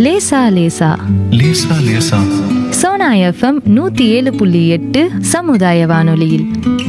லேசா லேசா லேசா லேசா சோனா எஃப்எம் நூத்தி ஏழு புள்ளி எட்டு சமுதாய வானொலியில்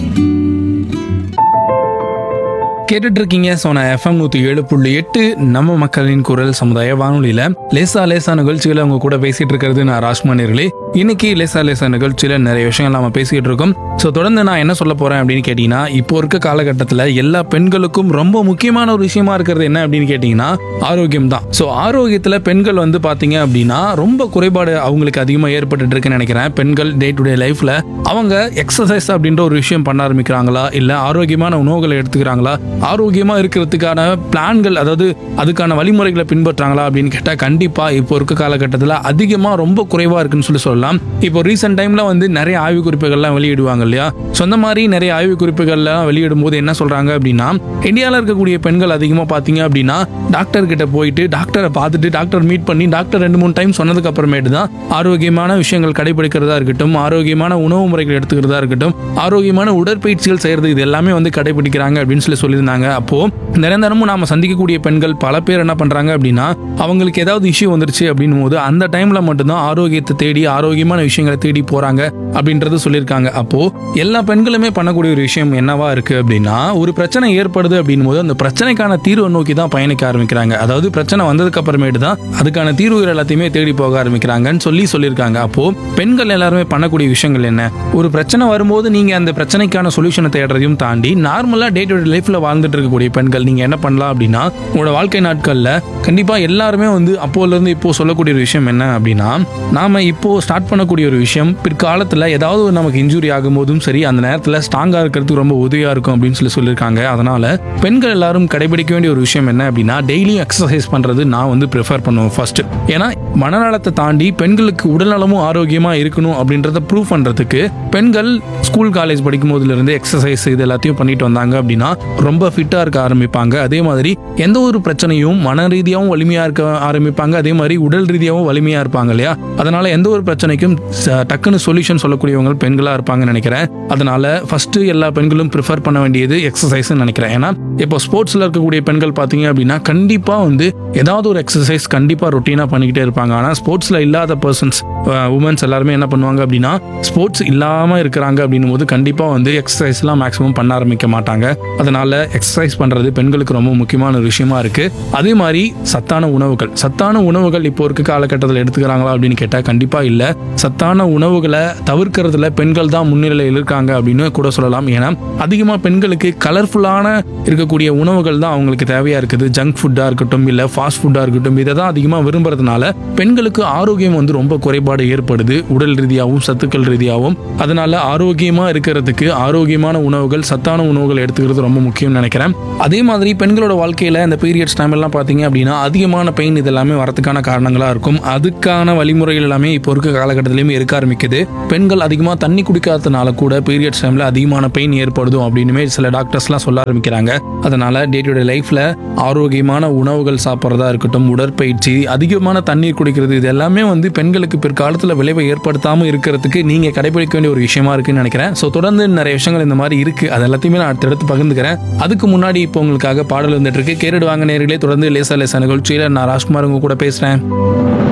கேட்டுட்டு இருக்கீங்க சோனா எஃப்எம் நூத்தி ஏழு புள்ளி எட்டு நம்ம மக்களின் குரல் சமுதாய வானொலியில லேசா லேசா நிகழ்ச்சிகளை உங்க கூட பேசிட்டு இருக்கிறது நான் ராஜ்மணியர்களே இன்னைக்கு லேசா லேசா நிகழ்ச்சியில நிறைய விஷயங்கள் நாம பேசிட்டு இருக்கோம் ஸோ தொடர்ந்து நான் என்ன சொல்ல போறேன் அப்படின்னு கேட்டீங்கன்னா இப்போ இருக்க காலகட்டத்தில் எல்லா பெண்களுக்கும் ரொம்ப முக்கியமான ஒரு விஷயமா இருக்கிறது என்ன அப்படின்னு கேட்டீங்கன்னா ஆரோக்கியம் தான் ஸோ ஆரோக்கியத்தில் பெண்கள் வந்து பாத்தீங்க அப்படின்னா ரொம்ப குறைபாடு அவங்களுக்கு அதிகமாக ஏற்பட்டு இருக்குன்னு நினைக்கிறேன் பெண்கள் டே டு டே லைஃப்ல அவங்க எக்ஸசைஸ் அப்படின்ற ஒரு விஷயம் பண்ண ஆரம்பிக்கிறாங்களா இல்லை ஆரோக்கியமான உணவுகளை எடுத்துக்கிறாங்களா ஆரோக்கியமா இருக்கிறதுக்கான பிளான்கள் அதாவது அதுக்கான வழிமுறைகளை பின்பற்றாங்களா அப்படின்னு கேட்டால் கண்டிப்பா இப்போ இருக்க காலகட்டத்தில் அதிகமாக ரொம்ப குறைவா இருக்குன்னு சொல்லி சொல்லலாம் இப்போ ரீசெண்ட் டைம்ல வந்து நிறைய ஆய்வு குறிப்புகள்லாம் வெளியிடுவாங்க இல்லையா சொந்த மாதிரி நிறைய ஆய்வு குறிப்புகள்லாம் வெளியிடும் போது என்ன சொல்றாங்க அப்படின்னா இந்தியாவில் இருக்கக்கூடிய பெண்கள் அதிகமாக பார்த்தீங்க அப்படின்னா டாக்டர் கிட்ட போயிட்டு டாக்டரை பார்த்துட்டு டாக்டர் மீட் பண்ணி டாக்டர் ரெண்டு மூணு டைம் சொன்னதுக்கு அப்புறமேட்டு தான் ஆரோக்கியமான விஷயங்கள் கடைபிடிக்கிறதா இருக்கட்டும் ஆரோக்கியமான உணவு முறைகள் எடுத்துக்கிறதா இருக்கட்டும் ஆரோக்கியமான உடற்பயிற்சிகள் செய்யறது இது எல்லாமே வந்து கடைபிடிக்கிறாங்க அப்படின்னு சொல்லி சொல்லியிருந்தாங்க அப்போ நிரந்தரமும் நாம சந்திக்கக்கூடிய பெண்கள் பல பேர் என்ன பண்றாங்க அப்படின்னா அவங்களுக்கு ஏதாவது இஷ்யூ வந்துருச்சு அப்படின்னும் போது அந்த டைம்ல மட்டும்தான் ஆரோக்கியத்தை தேடி ஆரோக்கியமான விஷயங்களை தேடி போறாங்க அப்படின்றது சொல்லியிருக்காங்க அப்போ எல்லா பெண்களுமே பண்ணக்கூடிய ஒரு விஷயம் என்னவா இருக்கு அப்படின்னா ஒரு பிரச்சனை ஏற்படுது அப்படின்னும் போது அந்த பிரச்சனைக்கான தீர்வை நோக்கி தான் பயணிக்க ஆரம்பிக்கிறாங்க அதாவது பிரச்சனை வந்ததுக்கு அப்புறமேட்டு தான் அதுக்கான தீர்வுகள் எல்லாத்தையுமே தேடி போக ஆரம்பிக்கிறாங்கன்னு சொல்லி சொல்லியிருக்காங்க அப்போ பெண்கள் எல்லாருமே பண்ணக்கூடிய விஷயங்கள் என்ன ஒரு பிரச்சனை வரும்போது நீங்க அந்த பிரச்சனைக்கான சொல்யூஷனை தேடுறதையும் தாண்டி நார்மலா டே டு டே லைஃப்ல வாழ்ந்துட்டு இருக்கக்கூடிய பெண்கள் நீங்க என்ன பண்ணலாம் அப்படின்னா உங்களோட வாழ்க்கை நாட்கள்ல கண்டிப்பா எல்லாருமே வந்து அப்போல இருந்து இப்போ சொல்லக்கூடிய ஒரு விஷயம் என்ன அப்படின்னா நாம இப்போ ஸ்டார்ட் பண்ணக்கூடிய ஒரு விஷயம் பிற்காலத்துல ஏதாவது ஒரு நமக்கு இன்ஜுரி ஆகும்போதும் சரி அந்த நேரத்துல ஸ்ட்ராங்கா இருக்கிறதுக்கு ரொம்ப உதவியா இருக்கும் அப்படின்னு சொல்லி சொல்லியிருக்காங்க அதனால பெண்கள் எல்லாரும் கடைபிடிக்க வேண்டிய ஒரு விஷயம் என்ன அப்படின்னா டெய்லியும் எக்ஸசைஸ் பண்றது நான் வந்து ப்ரிஃபர் பண்ணுவேன் ஃபர்ஸ்ட் ஏன்னா மனநலத்தை தாண்டி பெண்களுக்கு உடல்நலமும் ஆரோக்கியமா இருக்கணும் அப்படின்றத ப்ரூவ் பண்றதுக்கு பெண்கள் ஸ்கூல் காலேஜ் படிக்கும் போதுல இருந்து எக்ஸசைஸ் இது எல்லாத்தையும் பண்ணிட்டு வந்தாங்க அப்படின்னா ரொம்ப ஃபிட்டா இருக்க ஆரம்பிப்பாங்க அதே மாதிரி எந்த ஒரு பிரச்சனையும் மன ரீதியாகவும் வலிமையா இருக்க ஆரம்பிப்பாங்க அதே மாதிரி உடல் ரீதியாகவும் வலிமையா இருப்பாங்க இல்லையா அதனால எந்த ஒரு பிரச்சனைக்கும் ச- டக்குன்னு சொல்யூஷன் சொல்லக்கூடியவங்க பெண்களா இருப்பாங்கன்னு நினைக்கிறேன் அதனால ஃபர்ஸ்ட் எல்லா பெண்களும் ப்ரிஃபர் பண்ண வேண்டியது எக்ஸசைஸ் நினைக்கிறேன் ஏன்னா இப்போ ஸ்போர்ட்ஸ்ல இருக்கக்கூடிய பெண்கள் பார்த்தீங்க அப்படின்னா கண்டிப்பா வந்து ஏதாவது ஒரு எக்ஸசைஸ் கண்டிப்பா ரொட்டீனா பண்ணிக்கிட்டே இருப்பாங்க ஆனா ஸ்போர்ட்ஸ்ல இல்லாத பர்சன்ஸ் உமன்ஸ் எல்லாருமே என்ன பண்ணுவாங்க அப்படின்னா ஸ்போர்ட்ஸ் இல்லாம இருக்கிறாங்க அப்படின்னும் போது கண்டிப்பா வந்து எக்ஸசைஸ்லாம் மேக்ஸிமம் பண்ண ஆரம்பிக்க மாட்டாங்க அதனால எக்ஸசைஸ் பண்றது பெண்களுக்கு ரொம்ப முக்கியமான ஒரு விஷயமா இருக்கு அதே மாதிரி சத்தான உணவுகள் சத்தான உணவுகள் இப்போ இருக்க காலகட்டத்தில் எடுத்துக்கிறாங்களா அப்படின்னு கேட்டா கண்டிப்பா இல்ல சத்தான உணவுகளை தவிர்க்கிறதுல பெண்கள் தான் முன்னிலையில் இருக்காங்க அப்படின்னு கூட சொல்லலாம் ஏன்னா அதிகமா பெண்களுக்கு கலர்ஃபுல்லான இருக்கக்கூடிய உணவுகள் தான் அவங்களுக்கு தேவையா இருக்குது ஜங்க் ஃபுட்டா இருக்கட்டும் இல்ல ஃபாஸ்ட் ஃபுட்டா இருக்கட்டும் இதை தான் அதிகமா விரும்புறதுனால பெண்களுக்கு ஆரோக்கியம் வந்து ரொம்ப குறைபாடு ஏற்படுது உடல் ரீதியாகவும் சத்துக்கள் ரீதியாகவும் அதனால ஆரோக்கியமா இருக்கிறதுக்கு ஆரோக்கியமான உணவுகள் சத்தான உணவுகள் எடுத்துக்கிறது ரொம்ப முக்கியம்னு நினைக்கிறேன் அதே மாதிரி பெண்களோட வாழ்க்கையில இந்த பீரியட்ஸ் டைம் எல்லாம் பாத்தீங்க அப்படின்னா அதிகமான பெயின் இது எல்லாமே வரதுக்கான காரணங்களா இருக்கும் அதுக்கான வழிமுறைகள் எல்லாமே இப்போ இருக்க காலகட்டத்திலயுமே இருக்க ஆரம்பிக்குது பெண்கள் அதிகமா தண்ணி குடிக்காததுனால கூட பீரியட்ஸ் டைம்ல அதிகமான பெயின் ஏற்படுதும் அப்படின்னுமே சில டாக்டர்ஸ்லாம் சொல்ல ஆரம்பிக்கிறாங்க அதனால டே டு டே லைஃப்ல ஆரோக்கியமான உணவுகள் சாப்பிட்றதா இருக்கட்டும் உடற்பயிற்சி அதிகமான தண்ணீர் குடிக்கிறது இது எல்லாமே வந்து பெண்களுக்கு பிற்காலத்தில் விளைவை ஏற்படுத்தாம இருக்கிறதுக்கு நீங்க கடைபிடிக்க வேண்டிய ஒரு விஷயமா இருக்குன்னு நினைக்கிறேன் ஸோ தொடர்ந்து நிறைய விஷயங்கள் இந்த மாதிரி இருக்கு அது எல்லாத்தையுமே நான் அடுத்தடுத்து பகிர்ந்துக்கிறேன் அதுக்கு முன்னாடி இப்போ உங்களுக்காக பாடல் வந்துட்டு இருக்கு கேட்டுடுவாங்க நேர்களே தொடர்ந்து லேசா லேசா நிகழ்ச்சியில நான் ராஜ்குமார் உங்க கூட பேசுறேன்